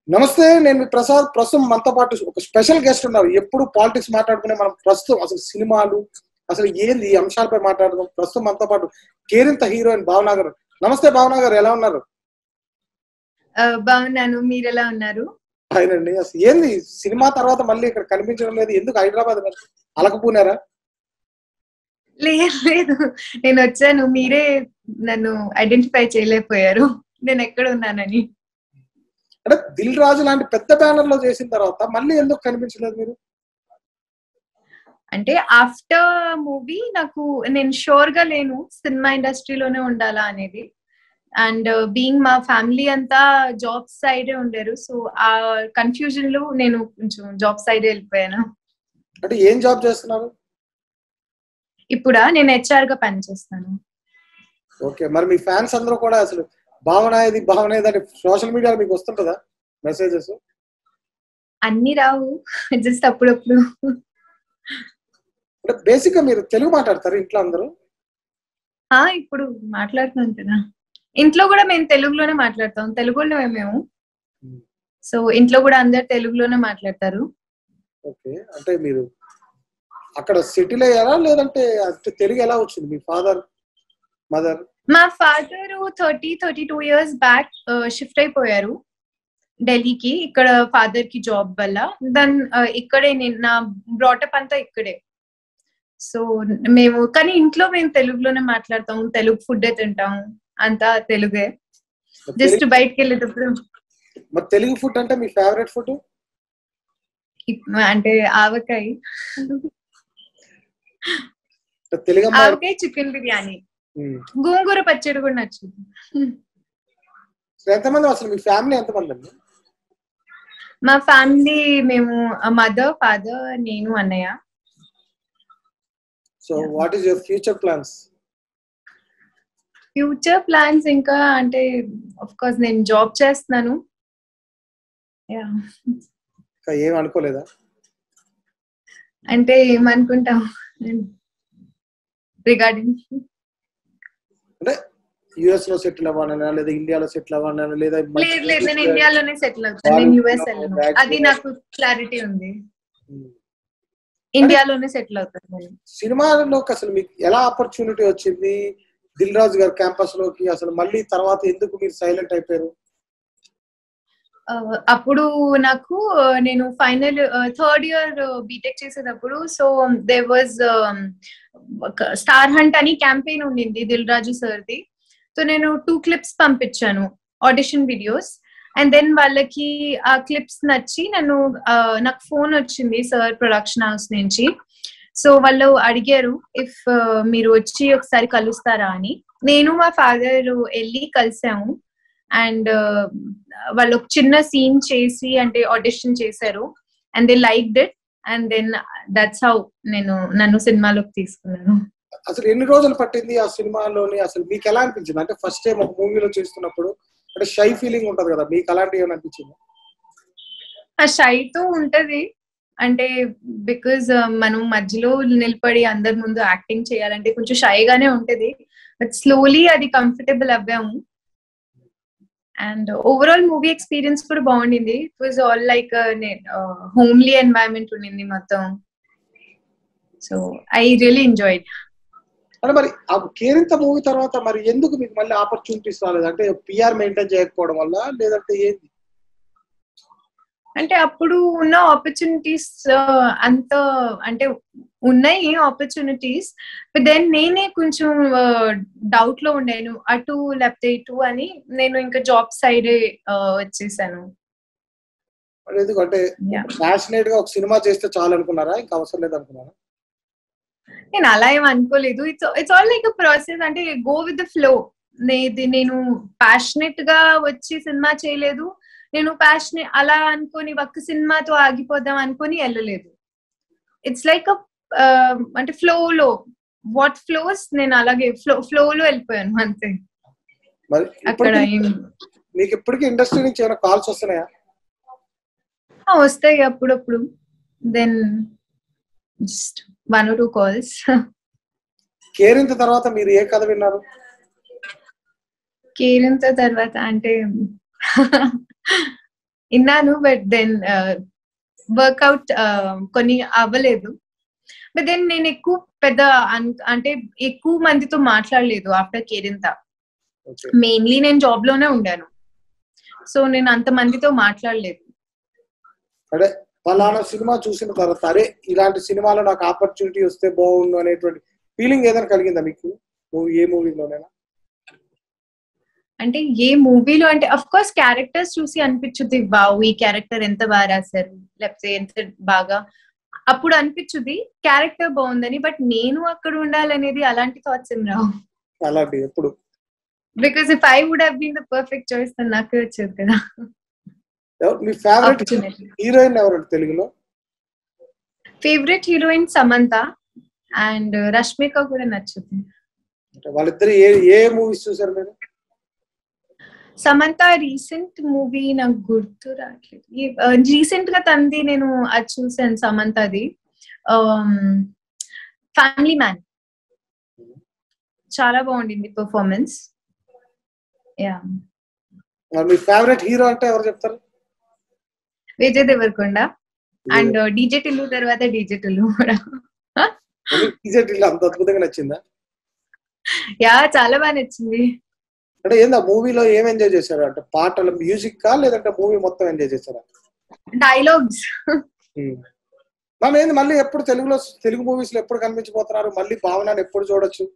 నమస్తే నేను మీ ప్రసాద్ ప్రస్తుతం మనతో పాటు ఒక స్పెషల్ గెస్ట్ ఉన్నారు ఎప్పుడు పాలిటిక్స్ మాట్లాడుకునే మనం ప్రస్తుతం అసలు సినిమాలు అసలు ఏంది ఈ అంశాలపై మాట్లాడదాం ప్రస్తుతం మనతో పాటు కేరింత హీరోయిన్ భావనా గారు నమస్తే భావనా గారు ఎలా ఉన్నారు ఆ, బాగున్నాను మీరు ఎలా ఉన్నారు ఆయనండి అసలు ఏంది సినిమా తర్వాత మళ్ళీ ఇక్కడ కనిపించడం లేదు ఎందుకు హైదరాబాద్ మరి అలకపోనారా లేదు లేదు నేను వచ్చాను మీరే నన్ను ఐడెంటిఫై చేయలేకపోయారు నేను ఎక్కడ ఉన్నానని అంటే దిల్ రాజు లాంటి పెద్ద బ్యానర్ లో చేసిన తర్వాత మళ్ళీ ఎందుకు కనిపించలేదు మీరు అంటే ఆఫ్టర్ మూవీ నాకు నేను షూర్ గా లేను సినిమా ఇండస్ట్రీలోనే ఉండాలా అనేది అండ్ బీయింగ్ మా ఫ్యామిలీ అంతా జాబ్ సైడే ఉండేరు సో ఆ కన్ఫ్యూజన్ లో నేను కొంచెం జాబ్ సైడ్ వెళ్ళిపోయాను అంటే ఏం జాబ్ చేస్తున్నారు ఇప్పుడా నేను హెచ్ఆర్ గా పనిచేస్తాను ఓకే మరి మీ ఫ్యాన్స్ అందరూ కూడా అసలు భావన ఇది భావన ఇది అని సోషల్ మీడియాలో మీకు వస్తుంటుందా మెసేజెస్ అన్ని రావు జస్ట్ అప్పుడప్పుడు అంటే బేసిక్ గా మీరు తెలుగు మాట్లాడతారు ఇంట్లో అందరూ ఆ ఇప్పుడు మాట్లాడుతున్నాం కదా ఇంట్లో కూడా మేము తెలుగులోనే మాట్లాడతాం తెలుగులో మేము సో ఇంట్లో కూడా అందరు తెలుగులోనే మాట్లాడతారు ఓకే అంటే మీరు అక్కడ సెటిల్ అయ్యారా లేదంటే అంటే తెలుగు ఎలా వచ్చింది మీ ఫాదర్ మదర్ మా father thirty thirty two years back shift అయిపోయారు ఢిల్లీకి ఇక్కడ ఫాదర్ కి జాబ్ వల్ల దెన్ ఇక్కడే నేను నా బ్రాటప్ అంతా ఇక్కడే సో మేము కానీ ఇంట్లో మేము తెలుగులోనే మాట్లాడతాం తెలుగు ఫుడ్ తింటాం అంతా తెలుగే జస్ట్ బయటకు వెళ్ళేటప్పుడు మరి తెలుగు ఫుడ్ అంటే మీ ఫేవరెట్ ఫుడ్ ఇప్- అంటే ఆవకాయ తెలుగు అమ్మాయి ఆవకాయ చికెన్ బిర్యానీ ఉమ్. గోంగూర పచ్చడి కూడా నచ్చింది సో ఎంతమంది అసలు మీ ఫ్యామిలీ ఎంతమంది అండి మా ఫ్యామిలీ మేము మదర్ ఫాదర్ నేను అన్నయ్య so what is your future plans future plans ఇంకా అంటే ఆఫ్ కోర్స్ నేను జాబ్ చేస్తున్నాను Yeah. ఇంకా ఏం అనుకోలేదా అంటే ఏమనుకుంటాం రిగార్డింగ్ అంటే యుఎస్ లో సెటిల్ అవ్వాలన్నా లేదా ఇండియాలో సెటిల్ అవ్వాలన్నా లేదా మంచి లేదు లేదు నేను business ఇండియాలోనే సెటిల్ అవుతాను నేను యుఎస్ వెళ్ళను అది నాకు క్లారిటీ ఉంది ఉమ్. ఇండియాలోనే సెటిల్ అవుతాను నేను సినిమాలోకి అసలు మీకు ఎలా ఆపర్చునిటీ వచ్చింది దిల్ రాజు గారి క్యాంపస్ లోకి అసలు మళ్ళీ తర్వాత ఎందుకు మీరు సైలెంట్ అయిపోయారు ఆ, అప్పుడు నాకు ఆ, నేను ఫైనల్ థర్డ్ ఇయర్ బీటెక్ చేసేటప్పుడు so they was star hunt అని క్యాంపెయిన్ ఉండింది దిల్ రాజు సార్ది సో నేను టూ క్లిప్స్ పంపించాను ఆడిషన్ వీడియోస్ అండ్ దెన్ వాళ్ళకి ఆ క్లిప్స్ నచ్చి నన్ను ఆ, నాకు ఫోన్ వచ్చింది సార్ ప్రొడక్షన్ హౌస్ నుంచి సో వాళ్ళు అడిగారు ఇఫ్ మీరు వచ్చి ఒకసారి కలుస్తారా అని నేను మా ఫాదర్ వెళ్ళి కలిసాము అండ్ వాళ్ళు ఒక చిన్న సీన్ చేసి అంటే ఆడిషన్ చేశారు and they liked it and then that's how నేను నన్ను సినిమాలోకి తీసుకున్నాను అసలు ఎన్ని రోజులు పట్టింది ఆ సినిమాలోని అసలు మీకు ఎలా అనిపించింది అంటే ఫస్ట్ టైం ఒక మూవీలో చేస్తున్నప్పుడు అంటే షై ఫీలింగ్ ఉంటది కదా మీకు అలాంటి ఏమైనా అనిపించింది ఆ షైతో ఉంటది అంటే బికాజ్ మనం మధ్యలో నిలబడి అందరి ముందు యాక్టింగ్ చేయాలంటే కొంచెం షైగానే ఉంటది బట్ స్లోలీ అది కంఫర్టబుల్ అవ్వాము అండ్ ఓవరాల్ మూవీ ఎక్స్పీరియన్స్ కూడా బాగుండింది it was all like homely environment ఉండింది మొత్తం సో ఐ రియలీ ఎంజాయ్డ్ అంటే మరి ఆ కేరింత మూవీ తర్వాత మరి ఎందుకు మీకు మళ్ళీ ఆపర్చునిటీస్ రాలేదు అంటే పిఆర్ మెయింటైన్ చేయకపోవడం వల్ల లేదంటే ఏంది అంటే అప్పుడు ఉన్న ఆపర్చునిటీస్ అంత అంటే ఉన్నాయి ఆపర్చునిటీస్ దెన్ నేనే కొంచెం డౌట్ లో ఉండాను అటు లేకపోతే ఇటు అని నేను ఇంకా జాబ్ సైడ్ వచ్చేసాను మరి ఎందుకు అంటే Yeah. ప్యాషనేట్ గా ఒక సినిమా చేస్తే చాలు అనుకున్నారా ఇంకా అవసరం లేదు అనుకున్నారా నేను అలా ఏం అనుకోలేదు it's it's all like a process అంటే గో విత్ ద ఫ్లో నేను ప్యాషనెట్ గా వచ్చి సినిమా చేయలేదు నేను ప్యాషనెట్ అలా అనుకొని ఒక్క సినిమాతో ఆగిపోదాం అనుకొని వెళ్ళలేదు ఇట్స్ లైక్ అంటే ఫ్లో లో వాట్ ఫ్లోస్ నేను అలాగే ఫ్లో ఫ్లో లో వెళ్ళిపోయాను అంతే మరి అక్కడ ఇప్పటికీ ఏం మీకు ఇప్పటికీ ఇండస్ట్రీ నుంచి ఏమైనా కాల్స్ వస్తున్నాయా ఆ, వస్తాయి అప్పుడప్పుడు then just one two calls Kerintha తర్వాత మీరు ఏ కథ విన్నారు కేరింత తర్వాత అంటే విన్నాను బట్ దెన్ వర్కౌట్ కొన్ని అవ్వలేదు బట్ దెన్ నేను ఎక్కువ పెద్ద అన్- అంటే ఎక్కువ మందితో మాట్లాడలేదు ఆఫ్టర్ కేరింత ఓకే మెయిన్లీ నేను జాబ్ లోనే ఉండాను సో నేను అంత మందితో మాట్లాడలేదు అదే పలానా సినిమా చూసిన తర్వాత అరే ఇలాంటి సినిమాలో నాకు ఆపర్చునిటీ వస్తే బాగుండు అనేటువంటి ఫీలింగ్ ఏదైనా కలిగిందా మీకు మూవీ ఏ మూవీలోనైనా అంటే ఏ మూవీలో అంటే అఫ్ కోర్స్ క్యారెక్టర్స్ చూసి అనిపించుద్ది వావ్ ఈ క్యారెక్టర్ ఎంత బాగా రాశారు లేకపోతే ఎంత బాగా అప్పుడు అనిపించుద్ది క్యారెక్టర్ బాగుందని బట్ నేను అక్కడ ఉండాలనేది అలాంటి థాట్స్ ఏం రావు అలాంటి ఎప్పుడు because if I would have been the perfect choice నాకే వచ్చేది కదా ఎవరు- మీ ఫేవరెట్ ఆపర్చునిటీ హీరోయిన్ ఎవరు తెలుగులో favourite heroine Samantha and Rashmika కూడా నచ్చుతుంది అంటే వాళ్ళిద్దరు ఏ ఏ మూవీస్ చూసారు మీరు సమంత రీసెంట్ మూవీ నాకు గుర్తు రావట్లేదు రీసెంట్ గా తంది నేను అది చూసాను సమంతది ఫ్యామిలీ మ్యాన్ చాలా బాగుండింది పర్ఫార్మెన్స్ యా మరి మీ ఫేవరెట్ హీరో అంటే ఎవరు చెప్తారు విజయ్ దేవరకొండ అండ్ డీజే టిల్లు తర్వాత డీజే టిల్లు కూడా టీజెట్ ఇల్లు అంత అద్భుతంగా నచ్చిందా యా చాలా బాగా నచ్చింది అంటే ఏందా మూవీలో ఏం ఎంజాయ్ చేశారు అంటే పాటలు మ్యూజిక్ కా లేదంటే మూవీ మొత్తం ఎంజాయ్ చేశారా డైలాగ్స్ మనం ఏంది మళ్ళీ ఎప్పుడు తెలుగులో తెలుగు మూవీస్ లో ఎప్పుడు కనిపించిపోతున్నారు మళ్ళీ భావనని ఎప్పుడు చూడొచ్చు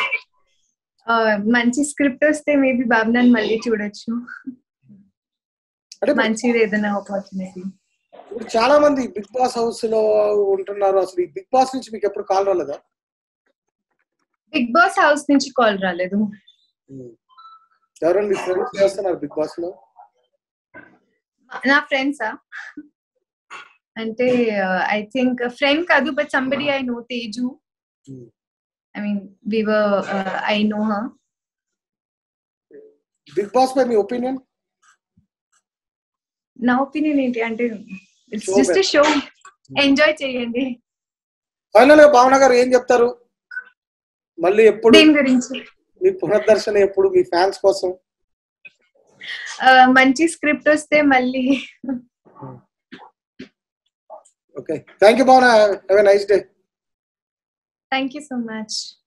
మంచి స్క్రిప్ట్ వస్తే మేబీ బాబునాన్ని మళ్ళీ చూడొచ్చు అంటే ఇప్పుడు- మంచిది ఏదైనా ఆపర్చునిటీ ఇప్పుడు చాలా మంది బిగ్ బాస్ హౌస్ లో ఉంటున్నారు అసలు ఈ బిగ్ బాస్ నుంచి మీకు ఎప్పుడు కాల్ రాలేదా బిగ్ బాస్ హౌస్ నుంచి కాల్ రాలేదు ఎవరైనా మీ ఫ్రెండ్స్ చేస్తున్నారు బిగ్ బాస్ లో నా ఫ్రెండ్సా అంటే ఐ థింక్ ఫ్రెండ్ కాదు but somebody I know Teju I mean viewer I know her Bigg Boss పై మీ ఒపీనియన్ నా ఒపీనియన్ ఏంటి అంటే it's Show just show enjoy చేయండి ఫైనల్ గా భావన గారు ఏం చెప్తారు మళ్ళీ ఎప్పుడు దేని గురించి మీ పునర్దర్శన ఎప్పుడు మీ ఫ్యాన్స్ కోసం Uh, మంచి స్క్రిప్ట్ వస్తే మళ్ళీ okay thank you Bhavana have a nice day thank you so much